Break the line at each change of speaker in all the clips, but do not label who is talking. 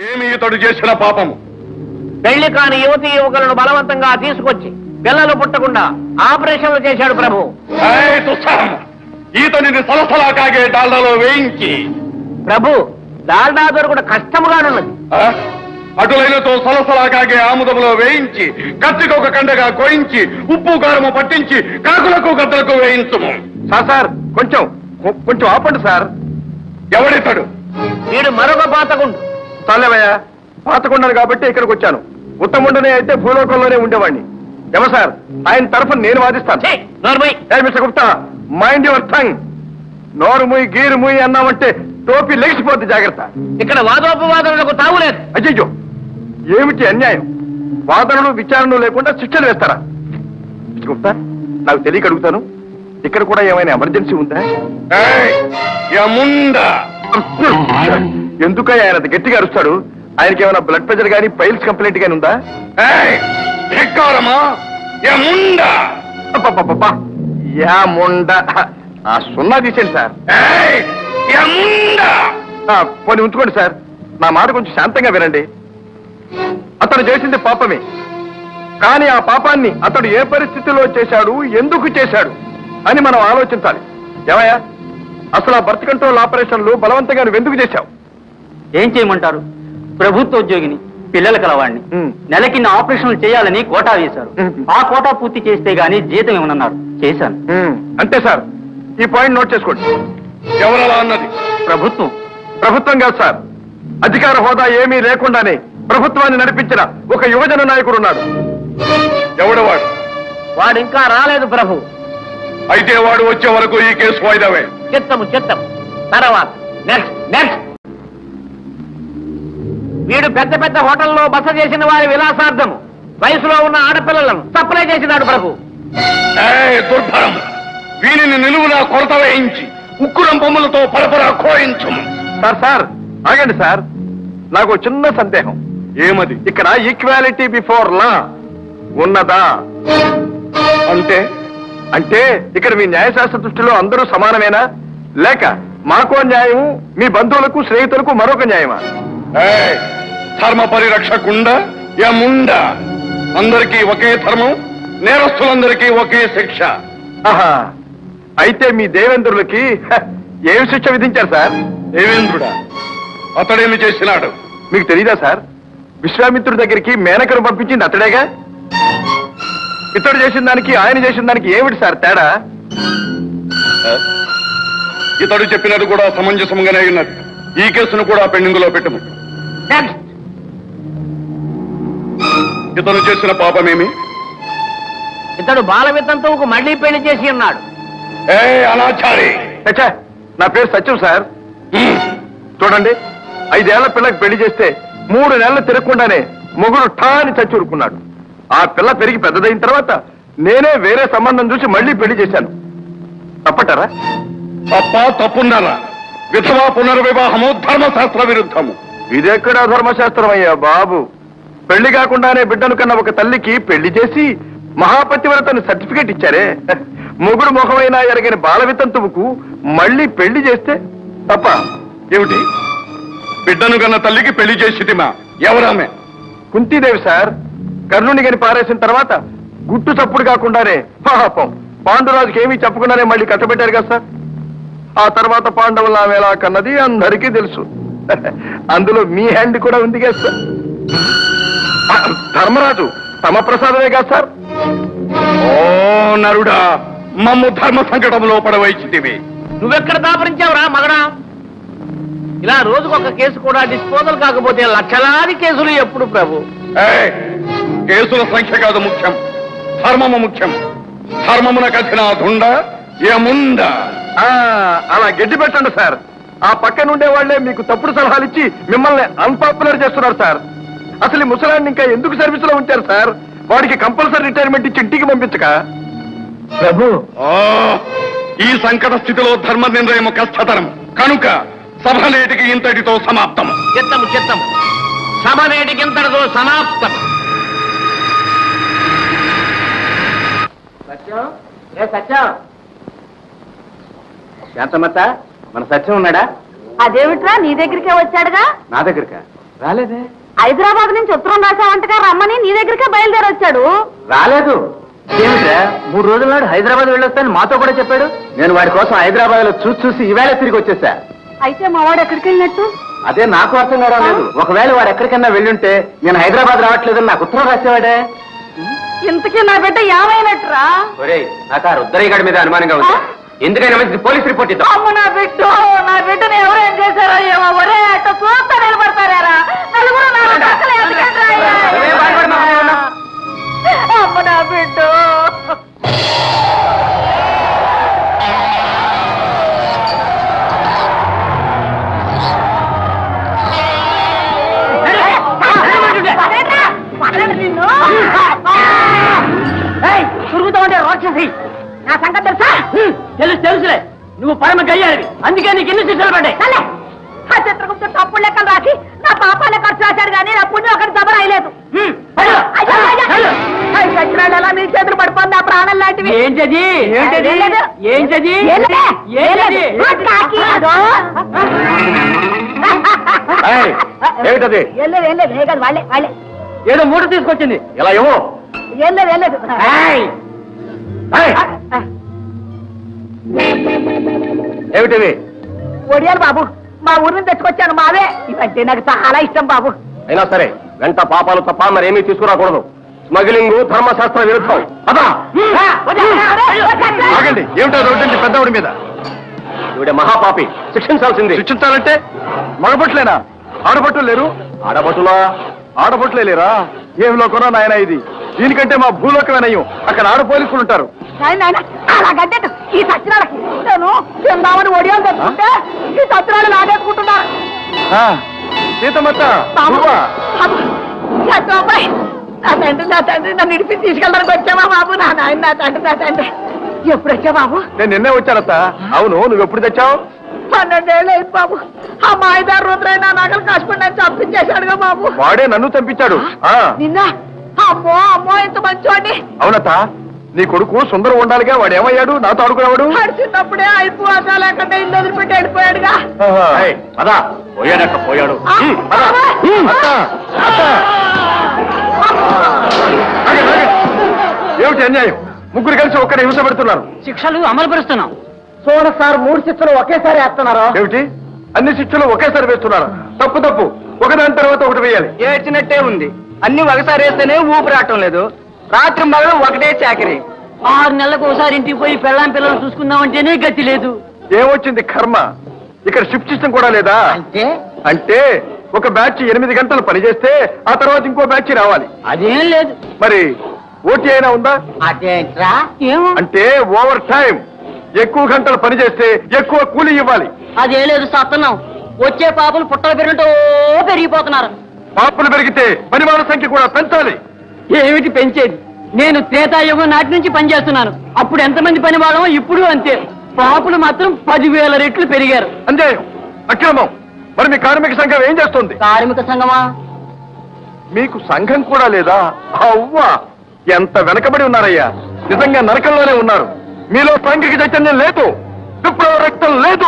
ఏమి ఇతడు చేసిన పాపము
పెళ్లి కాని యువతి యువకులను బలవంతంగా తీసుకొచ్చి పిల్లలు పుట్టకుండా ఆపరేషన్లు చేశాడు ప్రభు
ఏయ్ దుస్సాహం! ఈతనిని సలసలా కాగే డాళ్లలో వేయించి
ప్రభు డాల్డా దొరకడం కష్టముగానున్నది
ఆ? అటులైనతో సలసలా కాగే ఆముదములో వేయించి కత్తికి ఒక కండగా కోయించి ఉప్పు కారము పట్టించి కాకులకు గద్దలకు వేయించుము
సార్ సార్ కొంచెం కొ- కొంచెం ఆపండి సార్
ఎవడితడు
వీడు మరొక పాతకుండు
చాలేవయ్యా పాతకుండాను కాబట్టి ఇక్కడికి వచ్చాను ఉత్తముండనే అయితే భూలోకంలోనే ఉండేవాడిని ఎవ సార్ ఆయన తరఫున నేను వాదిస్తాను
ఛీ, నోర్మై
ఏ mister Gupta mind your tongue నోరు ముయ్ గీరు ముయ్ అన్నామంటే టోపీ లెగిసిపోద్ది జాగ్రత్త
ఇక్కడ వాదోపవాదనలకు తావులేదు
అయ్యో ఏమిటి అన్యాయం వాదనలు విచారణలు లేకుండా శిక్షలు వేస్తారా మిస్టర్ గుప్తా నాకు తెలియక అడుగుతాను ఇక్కడ కూడా ఏమైనా ఎమర్జెన్సీ ఉందా
ఏయ్, యముండా
ఎందుకయ్యా ఆయన అంత గట్టిగా అరుస్తాడు ఆయనకి ఏమైనా బ్లడ్ ప్రెషర్ కానీ పైల్స్ కంప్లైంట్ కానీ ఉందా
ఏయ్, ధిక్కారమా యముండా
అబ్బబ్బబ్బబ్బా. యా ముండ ఆ సున్నా తీసేయండి సార్
ఏయ్, యముండా
ఆ, పోనీ ఉంచుకోండి సార్ నా మాట కొంచెం శాంతంగా వినండి అతను చేసింది పాపమే కానీ ఆ పాపాన్ని అతడు ఏ పరిస్థితిలో చేశాడు ఎందుకు చేశాడు అని మనం ఆలోచించాలి ఏమయ్యా అసలు ఆ బర్త్ కంట్రోల్ ఆపరేషన్లు బలవంతంగా నువ్వు ఎందుకు చేశావు
ఏం చేయమంటారు ప్రభుత్వ ఉద్యోగిని పిల్లల కలవాడిని
ఉమ్.
నెలకి నా ఆపరేషన్లు చేయాలని కోటా వేశారు
ఉమ్.
ఆ కోటా పూర్తి చేస్తే గానీ జీతం ఇవ్వనన్నారు చేశాను
ఉమ్, అంతే సార్ ఈ పాయింట్ నోట్ చేసుకోండి
ఎవరలా అన్నది
ప్రభుత్వం
ప్రభుత్వం కాదు సార్ అధికార హోదా ఏమీ లేకుండానే ప్రభుత్వాన్ని నడిపించిన ఒక యువజన నాయకుడు ఉన్నాడు
ఎవడవాడు
వాడు ఇంకా రాలేదు ప్రభు
అయితే వాడు వచ్చే వరకు ఈ కేసు వాయిదావే
చిత్తము చిత్తము తర్వాత నెక్స్ట్ నెక్స్ట్ వీడు పెద్ద పెద్ద హోటల్లో బస చేసిన వారి విలాసార్థము వయసులో ఉన్న ఆడపిల్లలను సప్లై చేసినాడు ప్రభు
ఏయ్, దుర్భరం వీనిని నిలువునా కొరత వేయించి ఉక్కురం బొమ్మలతో పరపరా కోయించుము
సార్ సార్ ఆగండి సార్ నాకు ఓ చిన్న సందేహం
ఏమది
ఇక్కడ ఈక్వాలిటీ బిఫోర్ లా ఉన్నదా
అంటే
అంటే ఇక్కడ మీ న్యాయశాస్త్ర దృష్టిలో అందరూ సమానమేనా లేక మాకో న్యాయము మీ బంధువులకు స్నేహితులకు మరొక న్యాయమా
ఏయ్, ధర్మ పరిరక్షకుండ యముండ అందరికీ ఒకే ధర్మం నేరస్తులందరికీ ఒకే శిక్ష
ఆహా అయితే మీ దేవేంద్రులకి హ, ఏమి శిక్ష విధించారు సార్
దేవేంద్రుడా అతడేమి చేసినాడు
మీకు తెలీదా సార్ విశ్వామిత్రుడి దగ్గరికి మేనకను పంపించింది అతడేగా ఇతడు చేసిన దానికి ఆయన చేసిన దానికి ఏమిటి సార్ తేడా
ఇతడు చెప్పినది కూడా సమంజసంగానే ఉన్నది ఈ కేసును కూడా పెండింగ్ లో పెట్టుము
నెక్స్ట్
ఇతను చేసిన పాపమేమి
ఇతడు బాల వితంతువుకు మళ్ళీ పెళ్లి చేసి ఉన్నాడు
ఏ అనాచారి
ఛే, నా పేరు సత్యం సార్
హ్మ్.
చూడండి ఐదేళ్ల పిల్లకి పెళ్లి చేస్తే మూడు నెలలు తిరగకుండానే మొగుడు ఠా అని చచ్చూరుకున్నాడు ఆ పిల్ల పెరిగి పెద్దదైన తర్వాత నేనే వేరే సంబంధం చూసి మళ్ళీ పెళ్లి చేశాను తప్పటారా
తప్ప తప్పున్నారా విధవా పునర్వివాహము ధర్మశాస్త్ర విరుద్ధము
ఇదెక్కడా ధర్మశాస్త్రం అయ్యా బాబు పెళ్లి కాకుండానే బిడ్డను కన్న ఒక తల్లికి పెళ్లి చేసి మహాపతివ్రతని సర్టిఫికేట్ ఇచ్చారే మొగుడు ముఖమైనా ఎరగని బాల వితంతువుకు మళ్ళీ పెళ్లి చేస్తే తప్ప
ఏమిటి బిడ్డను కన్న తల్లికి పెళ్లి చేసిదిమా ఎవరామె
కుంతీదేవి సార్ కర్ణుని గని పారేసిన తర్వాత గుట్టు చప్పుడు కాకుండానే పాపం పాండురాజుకి ఏమీ చెప్పకుండానే మళ్ళీ కట్టబెట్టారు కదా సార్ ఆ తర్వాత పాండవుల ఆమె ఎలా కన్నది అందరికీ తెలుసు అందులో మీ హ్యాండ్ కూడా ఉంది కదా సార్ ఆ, ధర్మరాజు తమ ప్రసాదమే కదా సార్
ఓ నరుడా మమ్ము ధర్మ సంకటంలో పడవైచితివి
నువ్వెక్కడ దాపరించావురా మగడా ఇలా రోజుకొక కేసు కూడా డిస్పోజల్ కాకపోతే లక్షలాది కేసులు ఎప్పుడు ప్రభు
ఏయ్, కేసుల సంఖ్య కాదు ముఖ్యం ధర్మము ముఖ్యం ధర్మమున కథిన దుండ యముండ
ఆ, అలా గడ్డి పెట్టండి సార్ ఆ పక్కన ఉండే వాళ్ళే మీకు తప్పుడు సలహాలు ఇచ్చి మిమ్మల్ని అన్పాపులర్ చేస్తున్నారు సార్ అసలు ఈ ముసలాన్ని ఇంకా ఎందుకు సర్వీస్ లో ఉంచారు సార్ వాడికి కంపల్సరీ రిటైర్మెంట్ ఇచ్చి ఇంటికి పంపించక
ప్రభు
ఓ, ఈ సంకట స్థితిలో ధర్మ నిర్ణయం కష్టతరం కనుక సభ నేటికి ఇంతటితో సమాప్తము
చిత్తము చిత్తము సభ నేటికి ఇంతటితో సమాప్తం సత్యం ఏ సత్యం
శాంతమత్త మన సత్యం ఉన్నాడా
అదేమిట్రా నీ దగ్గరికే వచ్చాడుగా
నా దగ్గరకా రాలేదే
హైదరాబాద్ నుంచి ఉత్తరం రాసావంటగా రమ్మని నీ దగ్గరికే బయలుదేరి వచ్చాడు
రాలేదు ఏమిట్రా మూడు రోజుల నాడు హైదరాబాద్ వెళ్ళొస్తాను మాతో కూడా చెప్పాడు నేను వాడి కోసం హైదరాబాద్ లో చూసి చూసి ఈవేళ తిరిగి వచ్చేసా
అయితే మా వాడు ఎక్కడికి వెళ్ళినట్టు
అదే నాకు అర్థం కావలేదు ఒకవేళ వాడు ఎక్కడికన్నా వెళ్ళుంటే నేను హైదరాబాద్ రావట్లేదని నాకు ఉత్తరం రాసేవాడే
ఇంతకీ నా బిడ్డ ఏమైనట్టురా
ఒరేయ్ నాకు ఆ రుద్రయ్య గారి మీద అనుమానంగా ఉంది ఎందుకైనా మంచిది పోలీస్ రిపోర్ట్ ఇద్దాం
అమ్మ నా బిడ్డ నా బిడ్డని ఎవరేం చేశారో ఏమో ఒరే అట్ట చూస్తా నిలబడతారా నలుగురు నాలుగు పక్కల ఎందుకంట్రా అయ్యా?
ఏం బాధపడమా, ఏమన్నా?
అమ్మ నా బిడ్డ
తిరుగుతా ఉంటే రాక్షసి
నా సంగతి తెలుసా
తెలుసు తెలుసులే నువ్వు పరమ గయ్యాలి అందుకే నీకు ఎన్ని శిక్షలు పడ్డాయి
సర్లే. ఆ చిత్రగుప్తుడు తప్పుడు లెక్కలు రాసి నా పాపాలే ఖర్చు రాశాడు కానీ నా పుణ్యం ఒకటి దబర అయ్యలేదు
హ్మ్, వెళ్ళు, వెళ్ళు.
చచ్చినాడలా మీ చేతులు పడిపోయింది ఆ ప్రాణం లాంటివి
ఏంటది ఏంటది
ఏం లేదు.
ఏంటది
ఏం లేదు. ఏం లేదు.
ఏంటది
ఆ కాకి అదో.
ఏయ్, ఏమిటది
ఏం లేదు ఏం లేదు ఏ కాదు వాళ్ళే వాళ్ళే
ఏదో మూట తీసుకొచ్చింది
ఇలా ఏమో
ఏం లేదు ఏం లేదు
ఏయ్,
ఏయ్, ఏమిటివి
ఒడియాలు బాబు మా ఊరి నుంచి తెచ్చుకొచ్చాను మావే ఇవంటే నాకు చాలా ఇష్టం బాబు
అయినా సరే వెంట పాపాలు తప్ప మరేమీ తీసుకురాకూడదు స్మగ్లింగ్ ధర్మశాస్త్ర విరుద్ధం అదా
ఆ, వదిలే, వదిలే, వదిలే.
ఆగండి ఏమిటో రోడ్డు పెద్దవాడి మీద ఇవిడ మహాపాపి శిక్షించాల్సింది శిక్షించాలంటే మగబొట్లేనా ఆడబొట్లు లేరు ఆడబొట్టులా ఆడబొట్లే లేరా ఏం లోకమో నాయన ఇది దీనికంటే మా భూలోకమేనయ్యం అక్కడ ఆడ పోలీసులు ఉంటారు
నాయన నాయన అలాగంటే ఈ సత్యనాలకి నేను తిందామని ఒడియాలు తెచ్చుకుంటే ఈ సత్యనాలు లాగేసుకుంటున్నారు
ఆ, సీతమ్మత్త
బాబు
నువ్వా?
బాబు, సత్యబాబాయ్, నా తండ్రి నా తండ్రి నన్ను ఇడిపి తీసుకెళ్ళడానికి వచ్చావా బాబు నా నాయన నా తండ్రి నా తండ్రి ఎప్పుడు వచ్చా బాబు
నేను నిన్నే వచ్చానత్త అవును నువ్వు ఎప్పుడు తెచ్చావు
పన్నెండేళ్ళు అయింది బాబు ఆ మాయదారు రుద్రయ్య నా నగలు కాసుకుని నన్ను చంపించేశాడుగా బాబు
వాడే నన్ను చంపించాడు ఆ,
నిన్న అమ్మో అమ్మో ఇంత మంచోడిని
అవునత్త నీ కొడుకు సుందరం ఉండాలిగా వాడు ఏమయ్యాడు నాతో ఆడుకునేవాడు
వాడు చిన్నప్పుడే అయిపో అసలు లేకుండా ఇల్లు వదిలిపెట్టి వెళ్ళిపోయాడుగా
ఏయ్, పద పోయాడక్క పోయాడు
ఆ,
ఉమ్, పద.
బాబాయ్.
ఉమ్, అత్త, అత్త. ఆగండి, ఆగండి. ఏమిటి అన్యాయం ముగ్గురు కలిసి ఒక్కడే హింస పెడుతున్నారు
శిక్షలు అమలు పరుస్తున్నాం
చూడ సార్ మూడు శిక్షలు ఒకేసారి వేస్తున్నారు
ఏమిటి అన్ని శిక్షలు ఒకేసారి వేస్తున్నారు తప్పు తప్పు ఒకదాని తర్వాత ఒకటి వేయాలి
ఏడ్చినట్టే ఉంది అన్ని ఒకసారి వేస్తేనే ఊపిరాటం లేదు రాత్రి మగలు ఒకటే చాకరీ
ఆరు నెలలకు ఒకసారి ఇంటికి పోయి పెళ్ళాం పిల్లలు చూసుకుందామంటేనే గతి లేదు
ఏమొచ్చింది కర్మ ఇక్కడ షిఫ్ట్ సిస్టమ్ కూడా లేదా
అంటే
అంటే ఒక బ్యాచ్ ఎనిమిది గంటలు పనిచేస్తే ఆ తర్వాత ఇంకో బ్యాచ్ రావాలి
అదేం లేదు
మరి ఓటీ అయినా ఉందా
అదేంట్రా ఏమో
అంటే ఓవర్ టైం ఎక్కువ గంటలు పనిచేస్తే ఎక్కువ కూలీ ఇవ్వాలి
అదేం లేదు సత్తన్నాం వచ్చే పాపలు పుట్టలు పెరిగినట్టు పెరిగిపోతున్నారు
పాపులు పెరిగితే పనివాళ్ళ సంఖ్య కూడా పెంచాలి
ఏమిటి పెంచేది నేను త్రేతాయుగం నాటి నుంచి పనిచేస్తున్నాను అప్పుడు ఎంతమంది పని వాళ్ళమో ఇప్పుడు అంతే పాపులు మాత్రం పదివేల రెట్లు పెరిగారు
అంజేయం అక్రమం మరి మీ కార్మిక సంఘం ఏం చేస్తుంది
కార్మిక సంఘమా
మీకు సంఘం కూడా లేదా అవ్వా ఎంత వెనకబడి ఉన్నారయ్యా నిజంగా నరకంలోనే ఉన్నారు మీలో సాంఘిక చైతన్యం లేదు విప్లవ రక్తం లేదు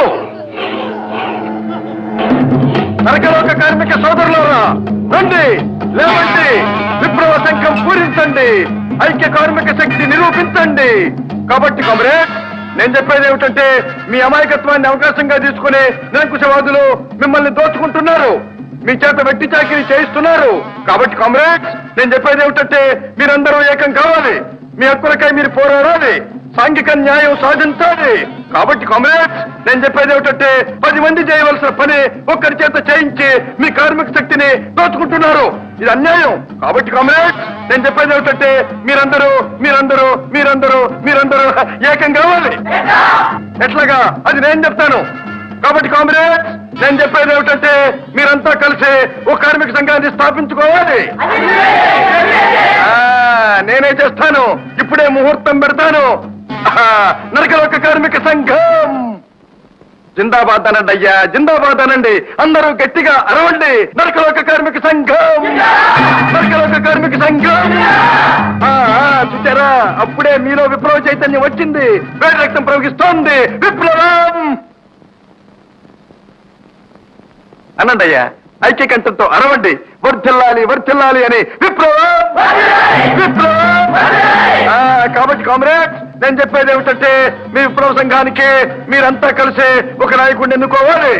నరకలోక కార్మిక సోదరులారా రండి లేవండి విప్లవ సంఘం పూరించండి ఐక్య కార్మిక శక్తి నిరూపించండి కాబట్టి కామ్రేడ్ నేను చెప్పేది ఏమిటంటే మీ అమాయకత్వాన్ని అవకాశంగా తీసుకునే నిరంకుశవాదులు మిమ్మల్ని దోచుకుంటున్నారు మీ చేత వెట్టి చాకిరీ చేయిస్తున్నారు కాబట్టి కామ్రేడ్ నేను చెప్పేది ఏమిటంటే మీరందరూ ఏకం కావాలి మీ హక్కులకై మీరు పోరాడాలి సాంఘిక న్యాయం సాధించాలి కాబట్టి కామ్రేడ్ నేను చెప్పేది ఏమిటంటే పది మంది చేయవలసిన పని ఒక్కరి చేత చేయించి మీ కార్మిక శక్తిని దోచుకుంటున్నారు ఇది అన్యాయం కాబట్టి కామ్రేడ్ నేను చెప్పేది ఏమిటంటే మీరందరూ మీరందరూ మీరందరూ మీరందరూ ఏకం కావాలి ఎట్లాగా అది నేను చెప్తాను కాబట్టి కామ్రేడ్ నేను చెప్పేది ఏమిటంటే మీరంతా కలిసి ఒక కార్మిక సంఘాన్ని స్థాపించుకోవాలి ఆ, నేనే చేస్తాను ఇప్పుడే ముహూర్తం పెడతాను ఆహా, నరకలోక కార్మిక సంఘం జిందాబాద్ అనండి అయ్యా జిందాబాద్ అనండి అందరూ గట్టిగా అరవండి నరకలోక కార్మిక సంఘం నరకలోక కార్మిక సంఘం ఆ, ఆ, చూచారా అప్పుడే మీలో విప్లవ చైతన్యం వచ్చింది వేడి రక్తం ప్రవహిస్తోంది విప్లవం అనండి అయ్యా ఐక్యకంఠంతో అరవండి వర్ధిల్లాలి వర్ధిల్లాలి అని విప్లవం విప్లవం ఆ, కాబట్టి కామ్రేడ్స్ నేను చెప్పేది ఏమిటంటే మీ విప్లవ సంఘానికి మీరంతా కలిసి ఒక నాయకుడిని ఎన్నుకోవాలి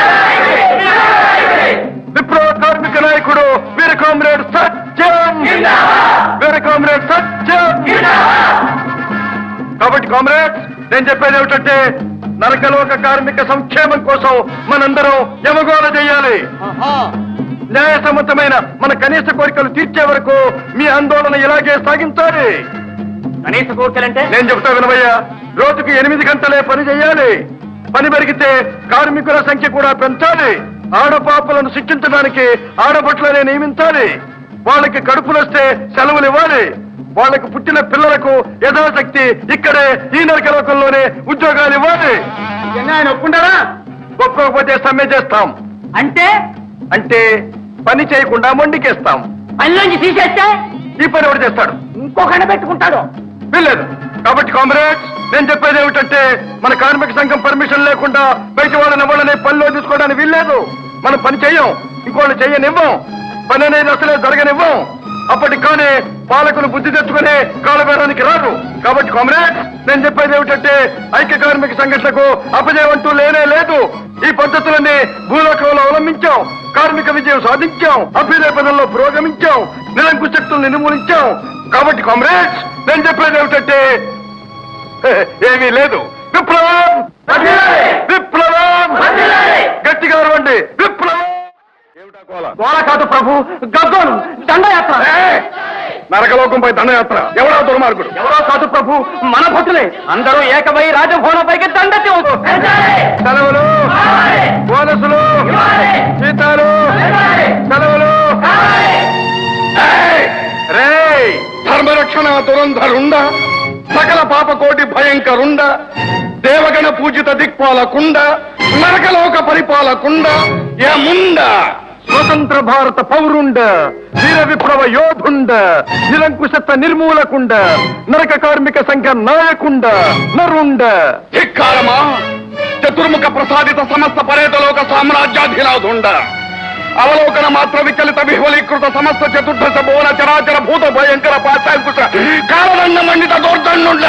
విప్లవ కార్మిక నాయకుడు వీర కామ్రేడ్ సత్యం వీర కామ్రేడ్ సత్యం కాబట్టి కామ్రేడ్స్ నేను చెప్పేది ఏమిటంటే నరకలోక కార్మిక సంక్షేమం కోసం మనందరం యమగోళ చేయాలి న్యాయసమ్మతమైన మన కనీస కోరికలు తీర్చే వరకు మీ ఆందోళన ఇలాగే సాగించాలి
కనీస కోరికలంటే
నేను చెప్తా వినవయ్యా రోజుకి ఎనిమిది గంటలే పని చేయాలి పని పెరిగితే కార్మికుల సంఖ్య కూడా పెంచాలి ఆడపాపలను శిక్షించడానికి ఆడపట్లనే నియమించాలి వాళ్ళకి కడుపులొస్తే సెలవులు ఇవ్వాలి వాళ్ళకి పుట్టిన పిల్లలకు యథాశక్తి ఇక్కడే ఈ నరకలోకంలోనే ఉద్యోగాలు ఇవ్వాలి
ఆయన ఒప్పుకుంటారా
ఒప్పుకోకపోతే సమ్మె చేస్తాం
అంటే
అంటే పని చేయకుండా మొండికేస్తాం
పనిలోంచి తీసేస్తే
ఈ పని ఎవరు చేస్తాడు
ఇంకొకటి పెట్టుకుంటాడు
వీల్లేదు కాబట్టి కామ్రేడ్స్ నేను చెప్పేది ఏమిటంటే మన కార్మిక సంఘం పర్మిషన్ లేకుండా బయట వాళ్ళని ఎవరిని పనిలో తీసుకోవడానికి వీల్లేదు మనం పని చెయ్యం ఇంకోళ్ళు చెయ్యనివ్వం పని అనేది అసలే జరగనివ్వం అప్పటికి కానీ పాలకులు బుద్ధి తెచ్చుకుని కాలబేరానికి రారు కాబట్టి కామ్రేడ్స్ నేను చెప్పేది ఏమిటంటే ఐక్య కార్మిక సంఘటనకు అపజయం అంటూ లేనే లేదు ఈ పద్ధతులన్నీ భూలోకంలో అవలంబించాం కార్మిక విజయం సాధించాం అభ్యుదయ పదంలో పురోగమించాం నిరంకుశ శక్తులను నిర్మూలించాం కాబట్టి కామ్రేడ్స్ నేను చెప్పేది ఏమిటంటే ఏమీ లేదు విప్లవం విప్లవం గట్టిగా అరవండి విప్లవం ఏమిటా గోల?
గోళ కాదు ప్రభు గగ్గోలు దండయాత్ర
ఏయ్! నరకలోకంపై దండయాత్ర ఎవడా దుర్మార్గుడు
ఎవరో కాదు ప్రభు మన భక్తులే అందరూ ఏకమై రాజభవనంపైకి దండెత్తి
సెలవులు బోనసులు జీతాలు సెలవులు ఏయ్! రేయ్ ధర్మరక్షణ దురంధరుండ సకల పాపకోటి భయంకరుండ దేవగణ పూజిత దిక్పాలకుండ నరకలోక పరిపాలకుండ యముండ స్వతంత్ర భారత పౌరుండ వీర విప్లవ యోధుండ నిరంకుశత్వ నిర్మూలకుండ నరక కార్మిక సంఘ నాయకుండ నరుండ ధిక్కారమా చతుర్ముఖ ప్రసాదిత సమస్త పరేతలోక సామ్రాజ్యాధిరాధుండ అవలోకన మాత్ర విచలిత విహ్వలీకృత సమస్త చతుర్దశ భువన చరాచర భూత భయంకర పాశాంకుశ కాలదండ మండిత దోర్దండుండ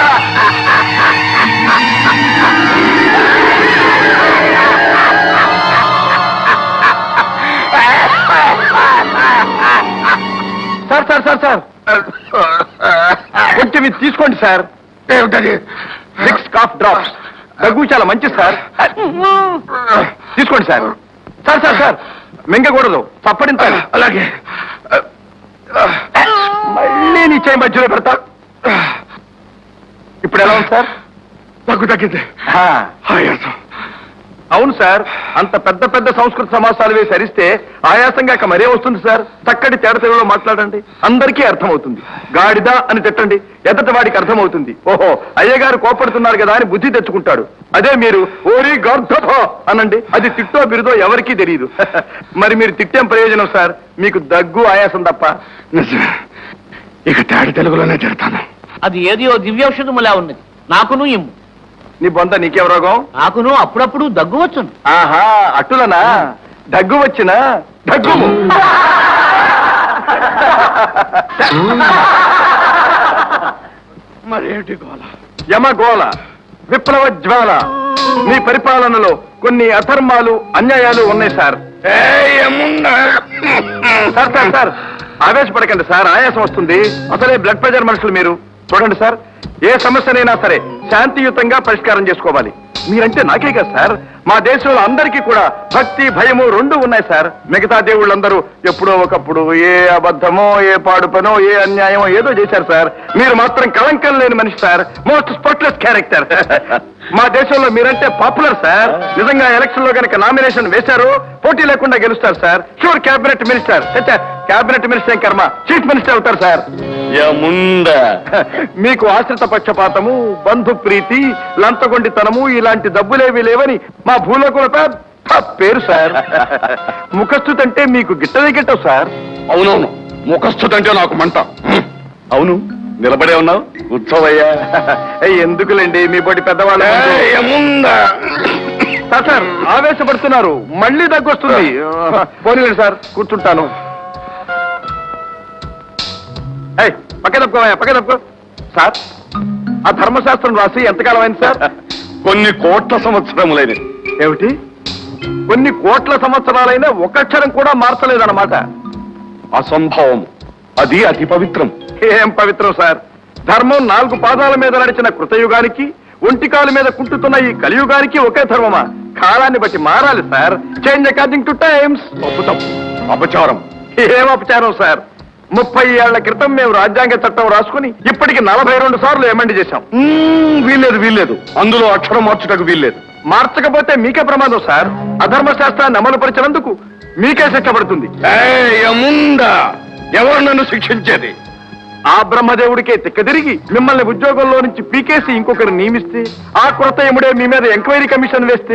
సార్ సార్ సార్ సార్ కొంచెం ఇది తీసుకోండి సార్ ఏమిటది సిక్స్ కాఫ్ డ్రాప్స్ దగ్గు చాలా మంచిది సార్ తీసుకోండి సార్ సార్ సార్ సార్ మింగకూడదు చప్పడించాలి అలాగే మళ్ళీ నీ చేయి మధ్యలో పెడతా ఇప్పుడు ఎలా ఉంది సార్ దగ్గు తగ్గింది అవును సార్ అంత పెద్ద పెద్ద సంస్కృత సమాసాలు వేసి సరిస్తే ఆయాసంగా ఇక మరే వస్తుంది సార్ చక్కటి తేడతెగలో మాట్లాడండి అందరికీ అర్థమవుతుంది గాడిద అని తిట్టండి ఎదటి వాడికి అర్థమవుతుంది ఓహో అయ్యగారు కోపడుతున్నారు కదా అని బుద్ధి తెచ్చుకుంటాడు అదే మీరు ఓరి గర్ధతో అనండి అది తిట్టో బిరుదో ఎవరికీ తెలియదు మరి మీరు తిట్టేం ప్రయోజనం సార్ మీకు దగ్గు ఆయాసం తప్ప ఇక తేడ తెలుగులోనే తిడతాను
అది ఏదియో దివ్యౌషధములా ఉన్నది నాకును ఇమ్ము
నీ బొంత నీకేం రోగం
నాకును అప్పుడప్పుడు దగ్గు వచ్చును
ఆహా అట్టులనా దగ్గు వచ్చినా దగ్గు మరేటి గోల యమ గోల విప్లవ జ్వాల మీ పరిపాలనలో కొన్ని అధర్మాలు అన్యాయాలు ఉన్నాయి సార్ సార్ సార్ సార్ ఆవేశపడకండి సార్ ఆయాసం వస్తుంది అసలే బ్లడ్ ప్రెషర్ మనుషులు మీరు చూడండి సార్ ఏ సమస్యనైనా సరే శాంతియుతంగా పరిష్కారం చేసుకోవాలి మీరంటే నాకే కదా సార్ మా దేశంలో అందరికీ కూడా భక్తి భయము రెండు ఉన్నాయి సార్ మిగతా దేవుళ్ళందరూ ఎప్పుడో ఒకప్పుడు ఏ అబద్ధమో ఏ పాడు పనో ఏ అన్యాయమో ఏదో చేశారు సార్ మీరు మాత్రం కళంకం లేని మనిషి సార్ మోస్ట్ స్పాట్లెస్ క్యారెక్టర్ మా దేశంలో మీరంటే పాపులర్ సార్ నిజంగా ఎలక్షన్ లో కనుక నామినేషన్ వేశారు పోటీ లేకుండా గెలుస్తారు sir sure cabinet minister cabinet minister ఏం కర్మ చీఫ్ మినిస్టర్ అవుతారు సార్
యముండ
మీకు ఆశ్రిత పక్షపాతము బంధు ప్రీతి లంచగొండితనము ఇలాంటి డబ్బులేవి లేవని మా భూలోకుల పెద్ద పేరు సార్ ముఖస్థుతి అంటే మీకు గిట్టదే గిట్టవు సార్
అవునవును ముఖస్థుతంటే నాకు మంట హ్మ్. అవును నిలబడే ఉన్నావు కూర్చోవయ్యా
ఎందుకులేండి మీ బోటి పెద్దవాళ్ళు
ఏయ్, యముండ
సార్ సార్ ఆవేశపడుతున్నారు మళ్ళీ దగ్గొస్తుంది పోనీలేదు సార్ కూర్చుంటాను ఏయ్, పక్క తప్పుకోవా పక్క తప్పుకో సార్ ఆ ధర్మశాస్త్రం రాసి ఎంతకాలం అయింది సార్
కొన్ని కోట్ల సంవత్సరములైనది
ఏమిటి కొన్ని కోట్ల సంవత్సరాలైనా ఒక అక్షరం కూడా మార్చలేదన్నమాట
అసంభవం అది అతి పవిత్రం
ఏం పవిత్రం సార్ ధర్మం నాలుగు పాదాల మీద నడిచిన కృతయుగానికి ఒంటికాల మీద కుంటుతున్న ఈ కలియుగానికి ఒకే ధర్మమా కాలాన్ని బట్టి మారాలి sir change according to times
తప్పు తప్పు అపచారం
ఏం అపచారం సార్ ముప్పై ఏళ్ల క్రితం మేము రాజ్యాంగ చట్టం రాసుకుని ఇప్పటికి నలభై రెండు సార్లు ఎమండి చేశాం
మ్మ్, వీల్లేదు వీల్లేదు అందులో అక్షరం మార్చుటకు వీల్లేదు
మార్చకపోతే మీకే ప్రమాదం సార్ అధర్మ శాస్త్రాన్ని అమలు పరిచినందుకు మీకే శిక్ష పడుతుంది
ఏయ్, యముండా ఎవరు నన్ను శిక్షించేది
ఆ బ్రహ్మదేవుడికే తిక్కదిరిగి మిమ్మల్ని ఉద్యోగంలో నుంచి పీకేసి ఇంకొకరు నియమిస్తే ఆ కొరత ఎముడే మీ మీద ఎంక్వైరీ కమిషన్ వేస్తే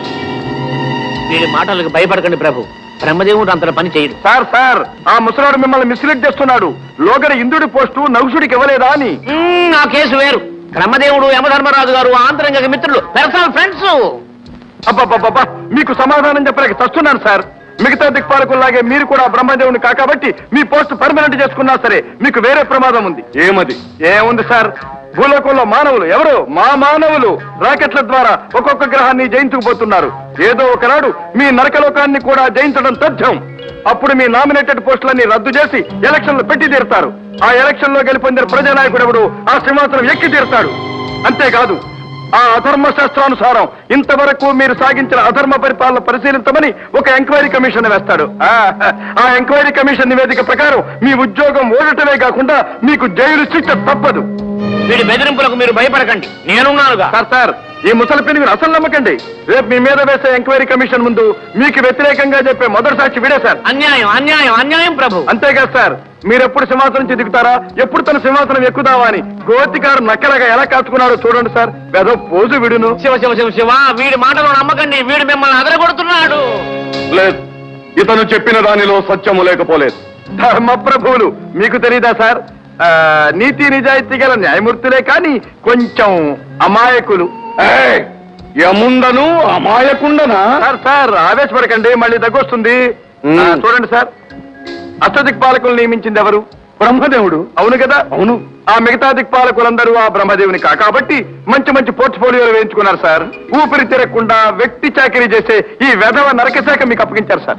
వీడి మాటలకు భయపడకండి ప్రభు బ్రహ్మదేవుడు అంతటి పని చేయడు
సార్ సార్ ఆ ముసలాడు మిమ్మల్ని మిస్లీడ్ చేస్తున్నాడు లోగడ ఇంద్రుడి పోస్టు నగుషుడికి ఇవ్వలేదా అని
మ్మ్, ఆ కేసు వేరు బ్రహ్మదేవుడు యమధర్మరాజు గారు ఆంతరంగ మిత్రులు పర్సనల్ ఫ్రెండ్స్
అబ్బబ్బబ్బబ్బా మీకు సమాధానం చెప్పలేక చస్తున్నాను సార్ మిగతా దిక్పాలకుల్లాగే మీరు కూడా బ్రహ్మదేవుని కాకబట్టి మీ పోస్ట్ పర్మనెంట్ చేసుకున్నా సరే మీకు వేరే ప్రమాదం ఉంది
ఏమది
ఏముంది సార్ భూలోకంలో మానవులు ఎవరు మా మానవులు రాకెట్ల ద్వారా ఒక్కొక్క గ్రహాన్ని జయించుకుపోతున్నారు ఏదో ఒకనాడు మీ నరకలోకాన్ని కూడా జయించడం తథ్యం అప్పుడు మీ నామినేటెడ్ పోస్టులన్నీ రద్దు చేసి ఎలక్షన్లు పెట్టి తీరుతారు ఆ ఎలక్షన్ లో గెలుపొందిన ప్రజానాయకుడు ఎవడు ఆ సింహాసనం ఎక్కి తీరుతాడు అంతేకాదు ఆ అధర్మ శాస్త్రానుసారం ఇంతవరకు మీరు సాగించిన అధర్మ పరిపాలన పరిశీలించమని ఒక ఎంక్వైరీ కమిషన్ వేస్తాడు ఆ, ఆ ఎంక్వైరీ కమిషన్ నివేదిక ప్రకారం మీ ఉద్యోగం ఓడటమే కాకుండా మీకు జైలు శిక్ష తప్పదు
వీడి బెదిరింపులకు మీరు భయపడకండి నేనున్నానుగా
సార్ సార్ ఈ ముసలిపిని మీరు అసలు నమ్మకండి రేపు మీ మీద వేసే ఎంక్వైరీ కమిషన్ ముందు మీకు వ్యతిరేకంగా చెప్పే మొదటి సాక్షి వీడే సార్
అన్యాయం అన్యాయం అన్యాయం ప్రభు
అంతేగా సార్ మీరు ఎప్పుడు సింహాసనం నుంచి దిగుతారా ఎప్పుడు తన సింహాసనం ఎక్కుదావా అని గోతికారు నక్కలగా ఎలా కాచుకున్నాడో చూడండి సార్ ఏదో పోజు విడును
శివ శివ శివ శివ వీడి మాటలు నమ్మకండి వీడు మిమ్మల్ని అదరగొడుతున్నాడు
లేదు ఇతను చెప్పిన దానిలో సత్యము లేకపోలేదు
ధర్మ ప్రభువులు మీకు తెలీదా సార్ ఆ, నీతి నిజాయితీ గల న్యాయమూర్తులే కానీ కొంచెం అమాయకులు
ఏయ్, యముండను అమాయకుండనా
సార్ సార్ ఆవేశపడకండి మళ్ళీ దగ్గొస్తుంది
మ్మ్.
ఆ, చూడండి సార్ అష్టదిక్పాలకులు నియమించింది ఎవరు
బ్రహ్మదేవుడు
అవును కదా
అవును
ఆ మిగతా దిక్పాలకులందరూ ఆ బ్రహ్మదేవుని కా కాబట్టి మంచి మంచి పోర్ట్ఫోలియోలు వేయించుకున్నారు సార్ ఊపిరి తిరగకుండా వ్యక్తి చాకరీ చేసే ఈ వెధవ నరకశాఖ మీకు అప్పగించారు సార్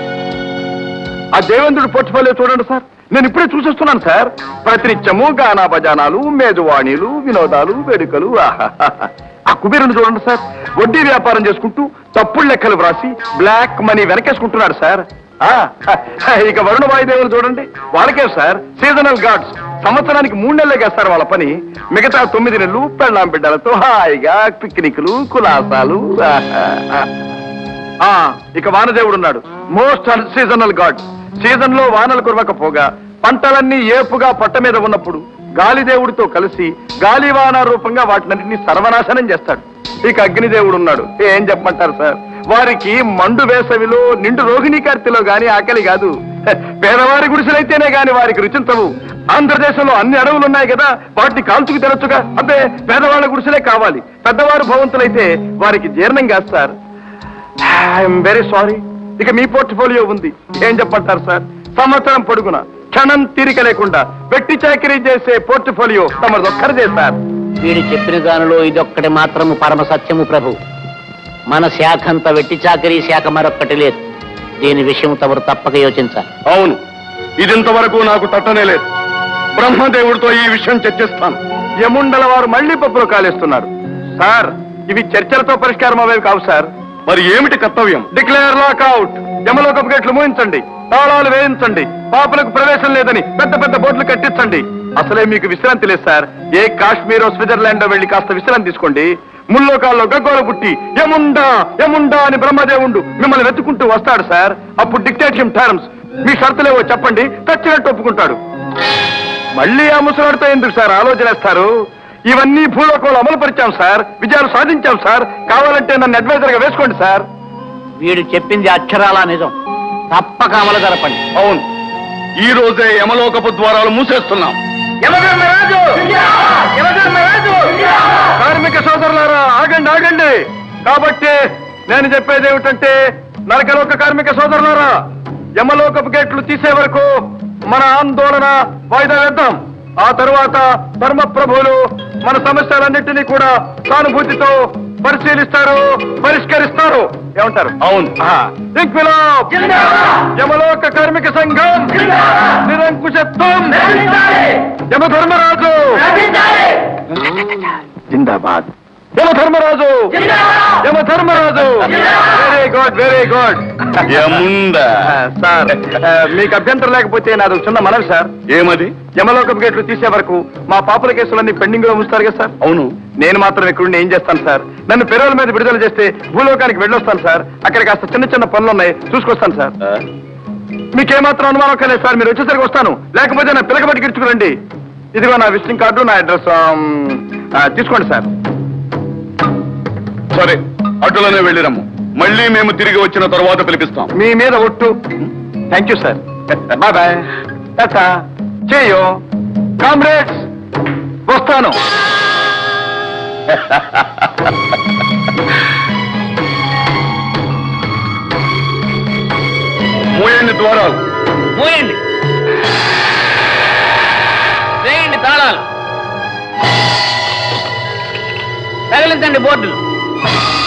ఆ దేవేంద్రుడు పోర్ట్ఫోలియో చూడండి సార్ నేను ఇప్పుడే చూసేస్తున్నాను సార్ ప్రతినిత్యము గానా భజానాలు మేజువాణిలు వినోదాలు వేడుకలు ఆహాహాహా. ఆ కుబేరుని చూడండి సార్ వడ్డీ వ్యాపారం చేసుకుంటూ తప్పుడు లెక్కలు వ్రాసి బ్లాక్ మనీ వెనకేసుకుంటున్నాడు సార్ ఆ, ఇక వరుణ వాయుదేవులు చూడండి వాళ్ళకే సార్ సీజనల్ గార్డ్స్ సంవత్సరానికి మూడు నెలలే చేస్తారు వాళ్ళ పని మిగతా తొమ్మిది నెలలు పెళ్ళాం బిడ్డలతో హాయిగా పిక్నిక్లు కులాసాలు ఆహాహా. ఆ ఇక వానదేవుడు ఉన్నాడు మోస్ట్ సీజనల్ గాడ్ సీజన్ లో వానలు కురవకపోగా పంటలన్నీ ఏపుగా పట్ట మీద ఉన్నప్పుడు గాలిదేవుడితో కలిసి గాలివాన రూపంగా వాటినన్నింటినీ సర్వనాశనం చేస్తాడు ఇక అగ్నిదేవుడు ఉన్నాడు ఏం చెప్పమంటారు సార్ వారికి మండు వేసవిలో నిండు రోహిణీ కార్తెలో గాని ఆకలి కాదు హె, పేదవారి గుడిసెలైతేనే గాని వారికి రుచించవు ఆంధ్రదేశంలో అన్ని అడవులు ఉన్నాయి కదా వాటిని కాల్చుకు తినొచ్చుగా అబ్బే పేదవాళ్ళ గుడిసెలే కావాలి పెద్దవారు భవంతులైతే వారికి జీర్ణం కాదు సార్ ఐఎమ్ వెరీ సారీ ఇక మీ పోర్ట్ఫోలియో ఉంది ఏం చెప్పంటారు సార్ సంవత్సరం పొడుగున క్షణం తీరిక లేకుండా వెట్టి చాకరీ చేసే పోర్ట్ఫోలియో తమది ఒక్కరిదే సార్
వీడు చెప్పిన దానిలో ఇదొక్కటి మాత్రము పరమ సత్యము ప్రభు మన శాఖ అంత వెట్టి చాకరీ శాఖ మరొక్కటి లేదు దీని విషయం తమరు తప్పక యోచించాలి
అవును ఇదింతవరకు నాకు తట్టనే లేదు బ్రహ్మదేవుడితో ఈ విషయం చర్చిస్తాను
యముండల వారు మళ్లీ పప్పులు కాలేస్తున్నారు సార్ ఇవి చర్చలతో పరిష్కారం అవేవి కావు సార్
మరి ఏమిటి కర్తవ్యం
డిక్లేర్ లాక్అవుట్ యమలోకపు గేట్లు మూయించండి తాళాలు వేయించండి పాపులకు ప్రవేశం లేదని పెద్ద పెద్ద బోర్డులు కట్టించండి అసలే మీకు విశ్రాంతి లేదు సార్ ఏ కాశ్మీరో స్విట్జర్లాండ్ వెళ్ళి కాస్త విశ్రాంతి తీసుకోండి ముల్లోకాల్లో గగ్గోల పుట్టి యముండా యముండా అని బ్రహ్మదేవుండు మిమ్మల్ని వెతుకుంటూ వస్తాడు సార్ అప్పుడు డిక్టేషన్ టర్మ్స్ మీ షరతులేవో చెప్పండి చచ్చినట్టు ఒప్పుకుంటాడు మళ్ళీ ఆ ముసలాడితో ఎందుకు సార్ ఆలోచనేస్తారు ఇవన్నీ భూలోకంలో అమలు పరిచాం సార్ విజయాలు సాధించాం సార్ కావాలంటే నన్ను అడ్వైజర్ గా వేసుకోండి సార్
వీడు చెప్పింది అక్షరాల నిజం తప్పక అమలు జరపండి
అవును ఈ రోజే యమలోకపు ద్వారాలు మూసేస్తున్నాం
యమధర్మరాజు! యమధర్మరాజు! కార్మిక సోదరులారా ఆగండి ఆగండి కాబట్టి నేను చెప్పేది ఏమిటంటే నరకలోక కార్మిక సోదరులారా యమలోకపు గేట్లు తీసే వరకు మన ఆందోళన వాయిదా వేద్దాం ఆ తరువాత ధర్మ ప్రభువులు మన సమస్యలన్నింటినీ కూడా సానుభూతితో పరిశీలిస్తారు పరిష్కరిస్తారు ఏమంటారు
అవును
ఇంక్విలాబ్ యమలోక కార్మిక సంఘం నిరంకుశత్వం యమధర్మరాజు జిందాబాద్ Yamadharmaraju Yamadharmaraju very good very good
యముందా
సార్ ఆ, మీకు అభ్యంతరం లేకపోతే నాది ఒక చిన్న మనవి సార్
ఏమది
యమలోకపు గేట్లు తీసే వరకు మా పాపుల కేసులన్నీ పెండింగ్ లో ఉంచుతారు కదా సార్
అవును
నేను మాత్రం ఇక్కడుండి ఏం చేస్తాను సార్ నన్ను పెరోల మీద విడుదల చేస్తే భూలోకానికి వెళ్ళొస్తాను సార్ అక్కడ కాస్త చిన్న చిన్న పనులు ఉన్నాయి చూసుకొస్తాను సార్
ఆ?
మీకేమాత్రం అనుమానం కలేదు సార్ మీరు వచ్చేసరికి వస్తాను లేకపోతే నా పిల్లక బట్టి గిడుచుకురండి ఇదిగో నా విజిటింగ్ కార్డు నా అడ్రస్ తీసుకోండి సార్
సరే అటులోనే వెళ్ళిరమ్ము మళ్ళీ మేము తిరిగి వచ్చిన తర్వాత పిలిపిస్తాం
మీ మీద ఒట్టు thank you sir bye bye tata చేయో కామ్రేడ్స్ వస్తాను
మూయండి ద్వారాలు
మూయండి వేయండి తాళాలు తగిలించండి బోర్డులు